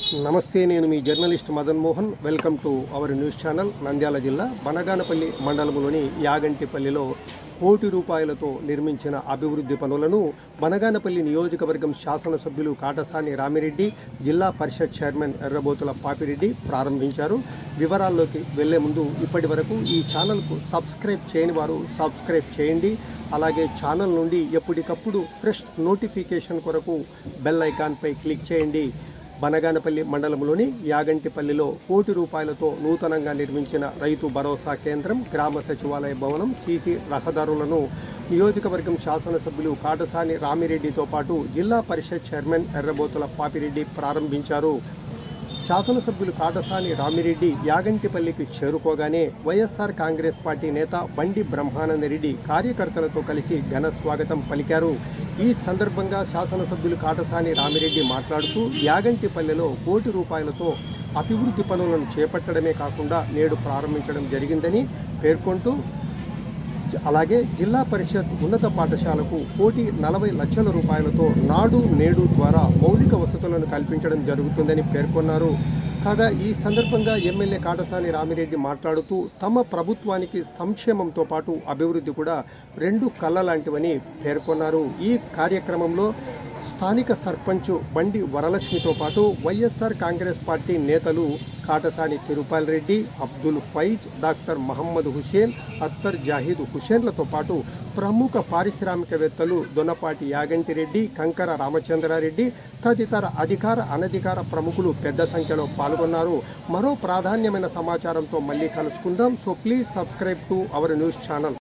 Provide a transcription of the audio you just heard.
నమస్తే నేను మీ journalist Madan Mohan welcome to our news channel Nandyal జిల్లా బనగానపల్లి మండలంలోని యాగంటిపల్లిలో కోటి రూపాయలతో నిర్మించిన అభివృద్ధి పనులను బనగానపల్లి నియోజకవర్గం శాసనసభ్యులు కాటసాని రామిరెడ్డి జిల్లా పరిషత్ చైర్మన్ ఎర్రబోతుల పాపిరెడ్డి ప్రారంభించారు వివరాల్లోకి వెళ్లే ముందు ఇప్పటి వరకు ఈ ఛానల్కు సబ్స్క్రైబ్ చేయని వారు సబ్స్క్రైబ్ చేయండి అలాగే ఛానల్ నుండి ఎప్పటికప్పుడు ఫ్రెష్ నోటిఫికేషన్ కొరకు బెల్ ఐకాన్పై క్లిక్ చేయండి బనగానపల్లి మండలంలోని యాగంటిపల్లిలో కోటి రూపాయలతో నూతనంగా నిర్మించిన రైతు భరోసా కేంద్రం గ్రామ సచివాలయ భవనం సీసీ రహదారులను నియోజకవర్గం శాసనసభ్యులు కాటసాని రామిరెడ్డితో పాటు జిల్లా పరిషత్ చైర్మన్ ఎర్రబోతుల పాపిరెడ్డి ప్రారంభించారు శాసనసభ్యులు కాటసాని రామిరెడ్డి యాగంటిపల్లికి చేరుకోగానే వైఎస్ఆర్ కాంగ్రెస్ పార్టీ నేత బండి బ్రహ్మానందరెడ్డి కార్యకర్తలతో కలిసి ఘన స్వాగతం పలికారు ఈ సందర్భంగా శాసనసభ్యులు కాటసాని రామిరెడ్డి మాట్లాడుతూ యాగంటిపల్లెలో కోటి రూపాయలతో అభివృద్ధి పనులను చేపట్టడమే కాకుండా నేడు ప్రారంభించడం జరిగిందని పేర్కొంటూ అలాగే జిల్లా పరిషత్ ఉన్నత పాఠశాలకు కోటి నలభై లక్షల రూపాయలతో నాడు నేడు ద్వారా మౌలిక వసతులను కల్పించడం జరుగుతుందని పేర్కొన్నారు కాగా ఈ సందర్భంగా ఎమ్మెల్యే కాటసాని రామిరెడ్డి మాట్లాడుతూ తమ ప్రభుత్వానికి సంక్షేమంతో పాటు అభివృద్ధి కూడా రెండు కళ్ళ లాంటివని పేర్కొన్నారు ఈ కార్యక్రమంలో స్థానిక సర్పంచ్ బండి వరలక్ష్మితో పాటు వైఎస్ఆర్ కాంగ్రెస్ పార్టీ నేతలు కాటసాని తిరుపాల్ రెడ్డి అబ్దుల్ ఫైజ్ డాక్టర్ మహమ్మద్ హుషేన్ అత్తర్ జాహీద్ హుషేన్లతో పాటు ప్రముఖ పారిశ్రామికవేత్తలు దొన్నపాటి యాగంటి రెడ్డి కంకర రామచంద్రారెడ్డి తదితర అధికార అనధికార ప్రముఖులు పెద్ద సంఖ్యలో పాల్గొన్నారు మరో ప్రాధాన్యమైన సమాచారంతో మళ్ళీ కలుసుకుందాం so please subscribe to our news channel